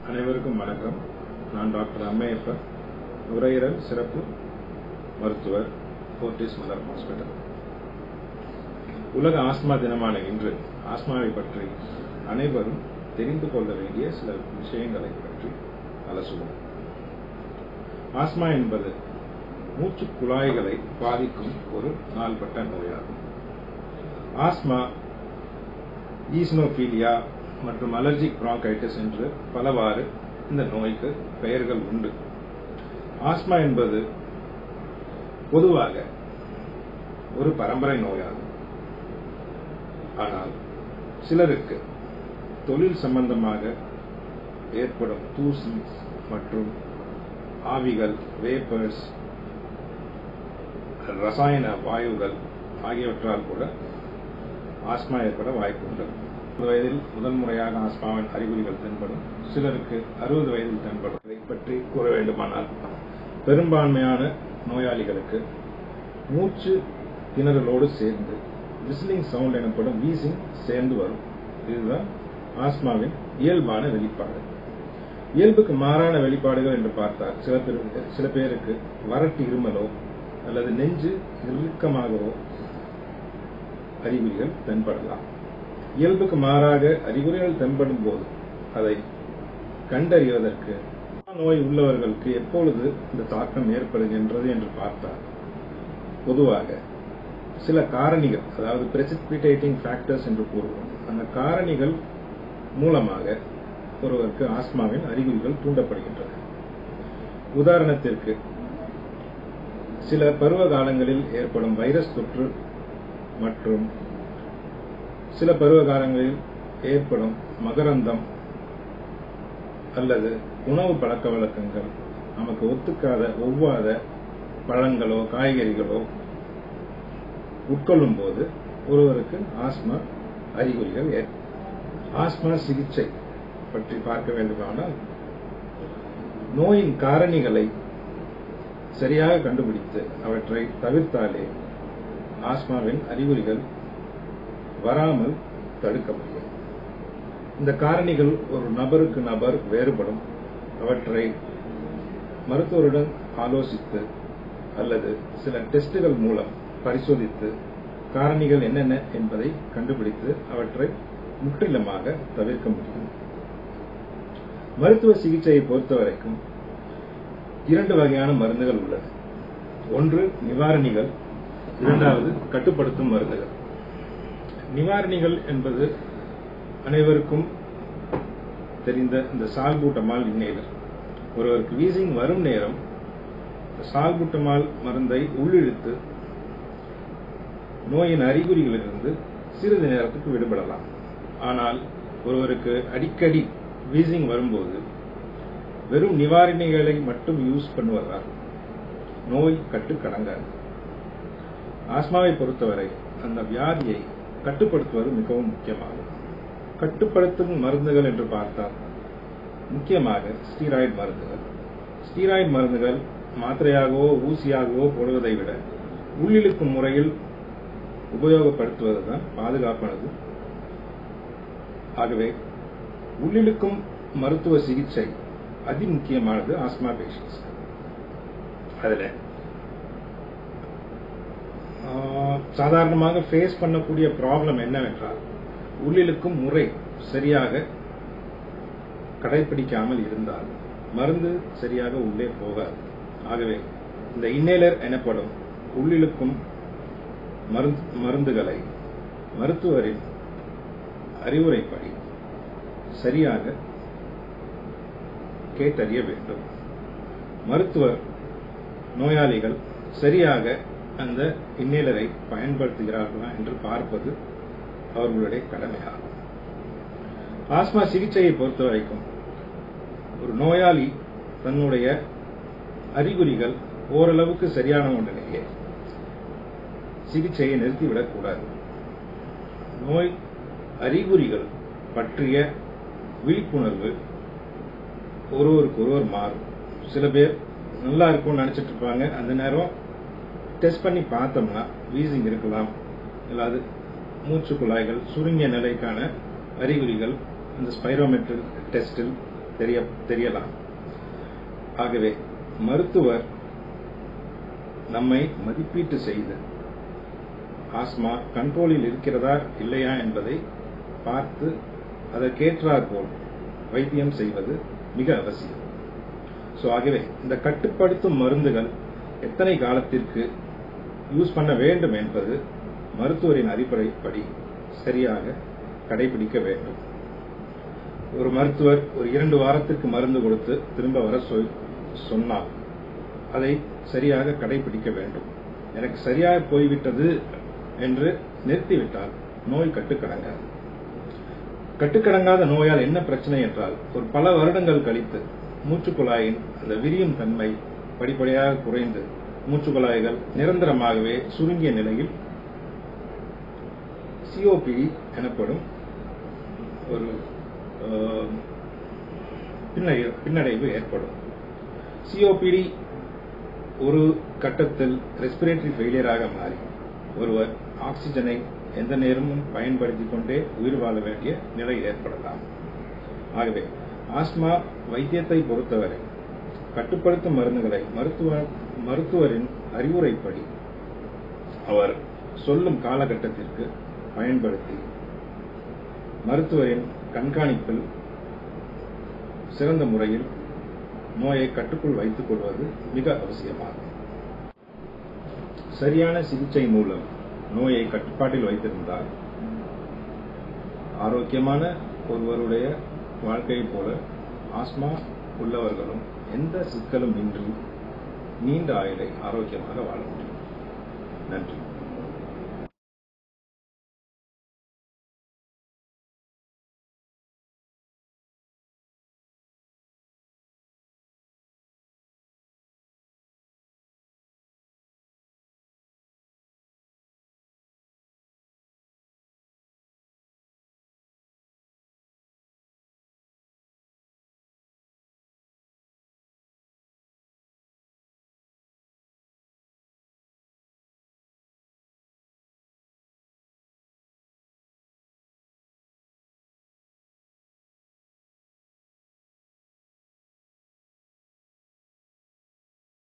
அனைவருக்கும் வணக்கம் நான் டாக்டர் அம்மையப்பன் நுரையீரல் சிறப்பு மருத்துவர் போர்டிஸ் மலர் ஹாஸ்பிட்டல் உலக ஆஸ்மா தினமான இன்று ஆஸ்மாவை பற்றி அனைவரும் தெரிந்து கொள்ள வேண்டிய சில விஷயங்களை பற்றி அலசுவோம் ஆஸ்மா என்பது மூச்சு குழாய்களை பாதிக்கும் ஒரு நாள்பட்ட நோயாகும் ஆஸ்மா ஈஸ்னோபீலியா மற்றும் அலர்ஜிக் பிராங்கைட்டிஸ் என்று பலவாறு இந்த நோய்க்கு பெயர்கள் உண்டு ஆஸ்மா என்பது பொதுவாக ஒரு பரம்பரை நோயாகும் ஆனால் சிலருக்கு தொழில் சம்பந்தமாக ஏற்படும் தூசி மற்றும் ஆவிகள் வேப்பர்ஸ் ரசாயன வாயுகள் ஆகியவற்றால் கூட ஆஸ்மா ஏற்பட வாய்ப்பு உண்டு முப்பது வயதில் முதல் முறையாக ஆஸ்மாவின் அறிகுறிகள் தென்படும் சிலருக்கு அறுபது வயதில் தென்படும் இதை பற்றி கூற வேண்டுமானால் பெரும்பான்மையான நோயாளிகளுக்கு மூச்சு திணறலோடு சேர்ந்து விசிலிங் சவுண்ட் எனப்படும் வீசிங் சேர்ந்து வரும் இதுதான் ஆஸ்மாவின் இயல்பான வெளிப்பாடு இயல்புக்கு மாறான வெளிப்பாடுகள் என்று பார்த்தால் சில பேருக்கு சில பேருக்கு வறட்டு இருமலோ அல்லது நெஞ்சு இறுக்கமாகவோ அறிகுறிகள் தென்படலாம் இயல்புக்கு மாறாக அறிகுறிகள் தென்படும் போது அதை கண்டறிவதற்கு நோய் உள்ளவர்களுக்கு எப்பொழுது இந்த தாக்கம் ஏற்படுகின்றது என்று பார்த்தால் பொதுவாக சில காரணிகள் அதாவது பிரசிபிடேட்டிங் ஃபேக்டர்ஸ் என்று கூறுவோம் அந்த காரணிகள் மூலமாக ஒருவருக்கு ஆஸ்மாவின் அறிகுறிகள் தூண்டப்படுகின்றன உதாரணத்திற்கு சில பருவ காலங்களில் ஏற்படும் வைரஸ் தொற்று மற்றும் சில பருவ காலங்களில் ஏற்படும் மகரந்தம் அல்லது உணவு பழக்க வழக்கங்கள் நமக்கு ஒத்துக்காத ஒவ்வாத பழங்களோ காய்கறிகளோ உட்கொள்ளும் போது ஒருவருக்கு ஆஸ்மா அறிகுறிகள் ஆஸ்மா சிகிச்சை பற்றி பார்க்க வேண்டுமானால் நோயின் காரணிகளை சரியாக கண்டுபிடித்து அவற்றை தவிர்த்தாலே ஆஸ்மாவின் அறிகுறிகள் வராமல் தடுக்க முடியும் இந்த காரணிகள் ஒரு நபருக்கு நபர் வேறுபடும் அவற்றை மருத்துவருடன் ஆலோசித்து அல்லது சில டெஸ்டுகள் மூலம் பரிசோதித்து காரணிகள் என்னென்ன என்பதை கண்டுபிடித்து அவற்றை முற்றிலுமாக தவிர்க்க முடியும் மருத்துவ சிகிச்சையை பொறுத்தவரைக்கும் இரண்டு வகையான மருந்துகள் உள்ளன ஒன்று நிவாரணிகள் இரண்டாவது கட்டுப்படுத்தும் மருந்துகள் நிவாரணிகள் என்பது அனைவருக்கும் தெரிந்த இந்த சால்பூட்டமால் இந்நேரம் ஒருவருக்கு வீசிங் வரும் நேரம் சால்பூட்டமால் மருந்தை உள்ளிழுத்து நோயின் அறிகுறிகளிலிருந்து சிறிது நேரத்துக்கு விடுபடலாம் ஆனால் ஒருவருக்கு அடிக்கடி வீசிங் வரும்போது வெறும் நிவாரணிகளை மட்டும் யூஸ் பண்ணுவதால் நோய் கட்டுக்கடங்காது ஆஸ்மாவை பொறுத்தவரை அந்த வியாதியை கட்டுப்படுத்துவது மிகவும் முக்கியமாகும் கட்டுப்படுத்தும் மருந்துகள் என்று பார்த்தால் முக்கியமாக ஸ்டீராய்டு மருந்துகள் ஸ்டீராய்டு மருந்துகள் மாத்திரையாகவோ ஊசியாகவோ போடுவதை விட உள்ளிழுக்கும் முறையில் உபயோகப்படுத்துவதுதான் பாதுகாப்பானது ஆகவே உள்ளிழுக்கும் மருத்துவ சிகிச்சை அதி முக்கியமானது ஆஸ்மா பேஷன்ஸ் அதுல சாதாரணமாக ஃபேஸ் பண்ணக்கூடிய ப்ராப்ளம் என்னவென்றால் உள்ளிழுக்கும் முறை சரியாக கடைபிடிக்காமல் இருந்தால் மருந்து சரியாக உள்ளே போகாது ஆகவே இந்த இன்னேலர் எனப்படும் உள்ளிழுக்கும் மருந்துகளை மருத்துவரின் அறிவுரைப்படி சரியாக கேட்டறிய வேண்டும் மருத்துவர் நோயாளிகள் சரியாக அந்த இன்னேலரை பயன்படுத்துகிறார்களா என்று பார்ப்பது அவர்களுடைய கடமையாகும் ஆஸ்மா சிகிச்சையை பொறுத்தவரைக்கும் ஒரு நோயாளி தன்னுடைய அறிகுறிகள் ஓரளவுக்கு சரியான உடனேயே சிகிச்சையை நிறுத்திவிடக்கூடாது நோய் அறிகுறிகள் பற்றிய விழிப்புணர்வு ஒருவருக்கு ஒருவர் மாறும் சில பேர் நல்லா இருக்கும்னு நினைச்சிட்டு இருப்பாங்க அந்த நேரம் டெஸ்ட் பண்ணி பார்த்தோம்னா வீசிங் இருக்கலாம் இல்லாது மூச்சு குழாய்கள் சுருங்கிய நிலைக்கான அறிகுறிகள் இந்த ஸ்பைரோமெட்ரிக் டெஸ்டில் தெரிய தெரியலாம் ஆகவே மருத்துவர் நம்மை மதிப்பீட்டு செய்து ஆஸ்மா கண்ட்ரோலில் இருக்கிறதா இல்லையா என்பதை பார்த்து அதற்கேற்றாற் போல் வைத்தியம் செய்வது மிக அவசியம் ஸோ ஆகவே இந்த கட்டுப்படுத்தும் மருந்துகள் எத்தனை காலத்திற்கு யூஸ் பண்ண வேண்டும் என்பது மருத்துவரின் அறிவுரைப்படி சரியாக கடைபிடிக்க வேண்டும் ஒரு மருத்துவர் ஒரு இரண்டு வாரத்திற்கு மருந்து கொடுத்து திரும்ப வர சொன்னால் அதை சரியாக கடைபிடிக்க வேண்டும் எனக்கு சரியாக போய்விட்டது என்று நிறுத்திவிட்டால் நோய் கட்டுக்கடங்காது கட்டுக்கடங்காத நோயால் என்ன பிரச்சனை என்றால் ஒரு பல வருடங்கள் கழித்து மூச்சுக்குழாயின் அந்த விரியும் தன்மை படிப்படியாக குறைந்து மூச்சுக்குழாய்கள் நிரந்தரமாகவே சுருங்கிய நிலையில் சிஓபிடி எனப்படும் ஒரு பின்னடைவு ஏற்படும் சிஓபிடி ஒரு கட்டத்தில் ரெஸ்பிரேட்டரி ஃபெயிலியராக மாறி ஒருவர் ஆக்சிஜனை எந்த நேரமும் பயன்படுத்திக் கொண்டே உயிர் வாழ வேண்டிய நிலை ஏற்படலாம் ஆகவே ஆஸ்மா வைத்தியத்தை பொறுத்தவரை கட்டுப்படுத்தும் மருந்துகளை மருத்துவ மருத்துவரின் அறிவுரைப்படி அவர் சொல்லும் காலகட்டத்திற்கு பயன்படுத்தி மருத்துவரின் கண்காணிப்பில் சிறந்த முறையில் நோயை கட்டுக்குள் வைத்துக் கொள்வது மிக அவசியமாகும் சரியான சிகிச்சை மூலம் நோயை கட்டுப்பாட்டில் வைத்திருந்தால் ஆரோக்கியமான ஒருவருடைய வாழ்க்கையைப் போல ஆஸ்மா உள்ளவர்களும் எந்த சிக்கலும் இன்றி நீண்ட ஆயுளை ஆரோக்கியமாக வாழ முடியும் நன்றி